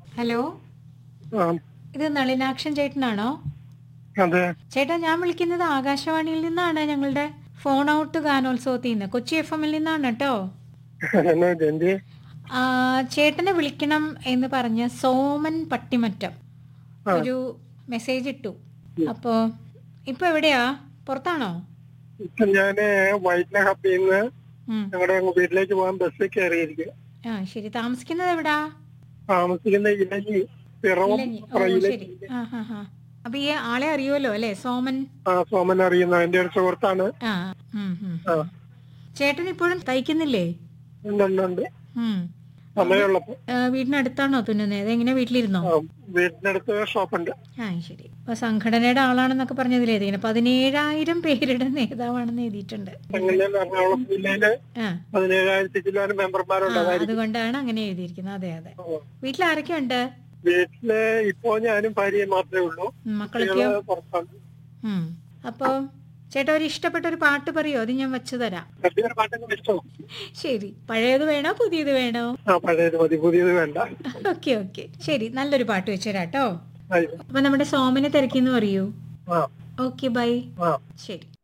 Hello ആ ഇത് നളിനാക്ഷൻ ചേട്ടനാണോ അതെ ചേട്ടാ ഞാൻ വിളിക്കുന്നത് ആകാശവാണിയിൽ നിന്നാണ് ഞങ്ങളുടെ ഫോൺ ഔട്ട് ഗാനോത്സവത്തിൽ നിന്ന് കൊച്ചി എഫ് എമ്മിൽ നിന്നാണ് കേട്ടോ എന്നാ ജയന്തി ആ, ചേട്ടനെ വിളിക്കണം എന്ന് പറഞ്ഞ സോമൻ പട്ടിമറ്റം ആ. ഒരു മെസ്സേജ് ഇട്ടു അപ്പോ ഇപ്പൊ എവിടെയാ പുറത്താണോ ഇപ്പൊ ഞാന് വൈറ്റ്ല ഹബിൽ നിന്ന് ഉം. ഞങ്ങളുടെ വീട്ടിലേക്ക് പോകാൻ ബസ്സിൽ കയറിയിരിക്കുക ആ ശരി താമസിക്കുന്നത് എവിടാ താമസിക്കുന്ന ഇലഞ്ഞി പിറവം ഇലഞ്ഞി. ഓ ശരി ആ ഹാ ഹാ അപ്പൊ ഈ ആളെ അറിയുമല്ലോ അല്ലേ സോമൻ ആ സോമൻ അറിയുന്ന എന്റെ ഒരു സുഹൃത്താണ് ആ ഉം, ഉം. ആ ചേട്ടൻ ഇപ്പോഴും തയ്ക്കുന്നില്ലേ ഉണ്ട് ഉണ്ട് ഉണ്ട് ഉം. സമയമുള്ളപ്പോ ആ, വീടിനടുത്താണോ തുന്നുന്നത് അതെങ്ങനെ വീട്ടിലിരുന്നോ ആ, വീടിനടുത്ത് ഷോപ്പുണ്ട് ആ ശരി അപ്പൊ സംഘടനയുടെ ആളാണെന്നൊക്കെ പറഞ്ഞതിൽ എഴുതിക്കണം പതിനേഴായിരം പേരുടെ നേതാവാണെന്ന് എഴുതിയിട്ടുണ്ട് അങ്ങനെ എറണാകുളം ജില്ലയില് ആ പതിനേഴായിരത്തി ചില്ലാനും മെമ്പർമാരുണ്ട് ആ, അതായിരിക്കും അതുകൊണ്ടാണ് അങ്ങനെ എഴുതിയിരിക്കുന്നത് അതെ അതെ ആ. വീട്ടിൽ ആരൊക്കെയുണ്ട് വീട്ടില് ഇപ്പോ ഞാനും ഭാര്യയും മാത്രമേ ഉള്ളൂ ഉം, മക്കളൊക്കെയോ കുട്ടികള് പുറത്താണ് ഉം. അപ്പൊ ചേട്ടാ ഒരു ഇഷ്ടപ്പെട്ട ഒരു പാട്ട് പറയോ അത് ഞാൻ വെച്ചു തരാം വലിയൊരു പാട്ടൊക്കെ ഇഷ്ടം ശരി പഴയത് വേണോ പുതിയത് വേണോ ആ പഴയത് മതി പുതിയത് വേണ്ട ഓക്കെ ഓക്കെ ശരി നല്ലൊരു പാട്ട് വെച്ചു തരാം കേട്ടോ ആയിക്കോട്ടെ. അപ്പൊ നമ്മുടെ സോമനെ തിരക്കിന്ന് പറയൂ ആ ഓക്കെ ബൈ ആ ശരി